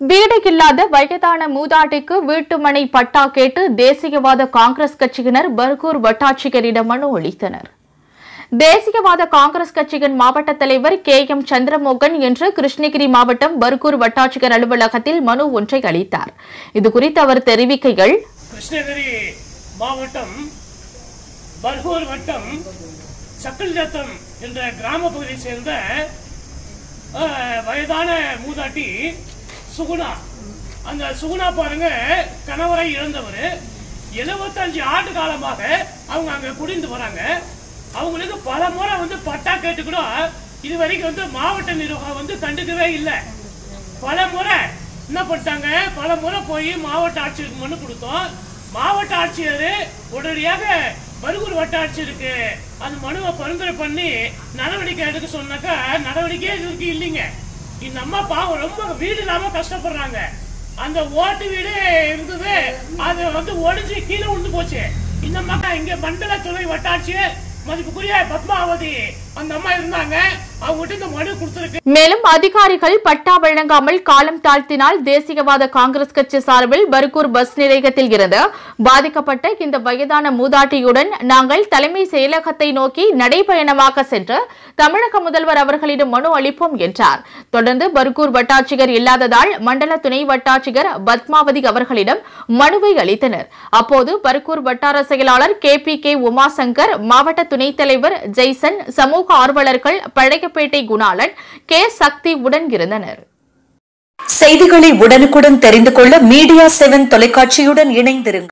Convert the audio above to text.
வீடு இல்லாத வயதான மூதாட்டிக்கு வீட்டுமனை பட்டா கேட்டு தேசியவாத காங்கிரஸ் கட்சியினர் பர்கூர் வட்டாட்சியரிடம் மனு அளித்தனர் தேசியவாத காங்கிரஸ் கட்சியின் மாவட்ட தலைவர் கே எம் சந்திரமோகன் இன்று கிருஷ்ணகிரி மாவட்டம் பர்கூர் வட்டாட்சியர் அலுவலகத்தில் மனு ஒன்றை அளித்தார் இதுகுறித்து அவர் தெரிவிக்கையில் கிருஷ்ணகிரி மாவட்டம் பர்கூர் வட்டம் சக்கல்ஜத்தம் என்ற கிராம பகுதியை சேர்ந்த அஹ், வயதான மூதாட்டி சுகுணா அந்த சுகுணா பாருங்க கணவரை இழந்தவர் எழுபத்தஞ்சு ஆண்டு காலமாக அவங்க அங்க குடிந்து வராங்க அவங்களுக்கு பல முறை வந்து பட்டா கேட்டு கூட இது வரைக்கும் வந்து மாவட்ட நிர்வாகம் வந்து கண்டுக்கவே இல்லை பல முறை என்ன பண்ணிட்டாங்க பல முறை போய் மாவட்ட ஆட்சியருக்கு மனு கொடுத்தோம் மாவட்ட ஆட்சியர் உடனடியாக பருகூர் வட்ட ஆட்சியருக்கு அந்த மனுவை பரிந்துரை பண்ணி நடவடிக்கை எடுக்க சொன்னாக்கா நடவடிக்கையே இதுக்கு இல்லைங்க இந்த அம்மா பாவம் ரொம்ப வீடு இல்லாம கஷ்டப்படுறாங்க அந்த ஓட்டு வீடு இருந்தது அது வந்து ஒடிஞ்சு கீழே விழுந்து போச்சு இந்த அம்மா இங்க மண்டல துணை வட்டாட்சியர் மதிப்புக்குரிய பத்மாவதி அந்த அம்மா இருந்தாங்க அவங்க இந்த மனு கொடுத்துருக்கு மேலும் அதிகாரிகள் பட்டா வழங்காமல் காலம் தாழ்த்தினால் தேசியவாத காங்கிரஸ் கட்சி சார்பில் பர்கூர் பஸ் நிலையத்தில் இருந்து பாதிக்கப்பட்ட இந்த வயதான மூதாட்டியுடன் நாங்கள் தலைமை செயலகத்தை நோக்கி நடைபயணமாக சென்று தமிழக முதல்வர் அவர்களிடம் மனு அளிப்போம் என்றார் தொடர்ந்து பர்கூர் வட்டாட்சியர் இல்லாததால் மண்டல துணை வட்டாட்சியர் பத்மாவதி அவர்களிடம் மனுவை அளித்தனர் அப்போது பர்கூர் வட்டார செயலாளர் கே பி கே உமாசங்கர் மாவட்ட துணைத் தலைவர் ஜெய்சன் சமூக ஆர்வலர்கள் பழையப்பேட்டை குணாளன் கே சக்தி உடன் இருந்தனர் செய்திகளை உடனுக்குடன் தெரிந்து கொள்ள மீடியா செவன் தொலைக்காட்சியுடன் இணைந்திருங்கள்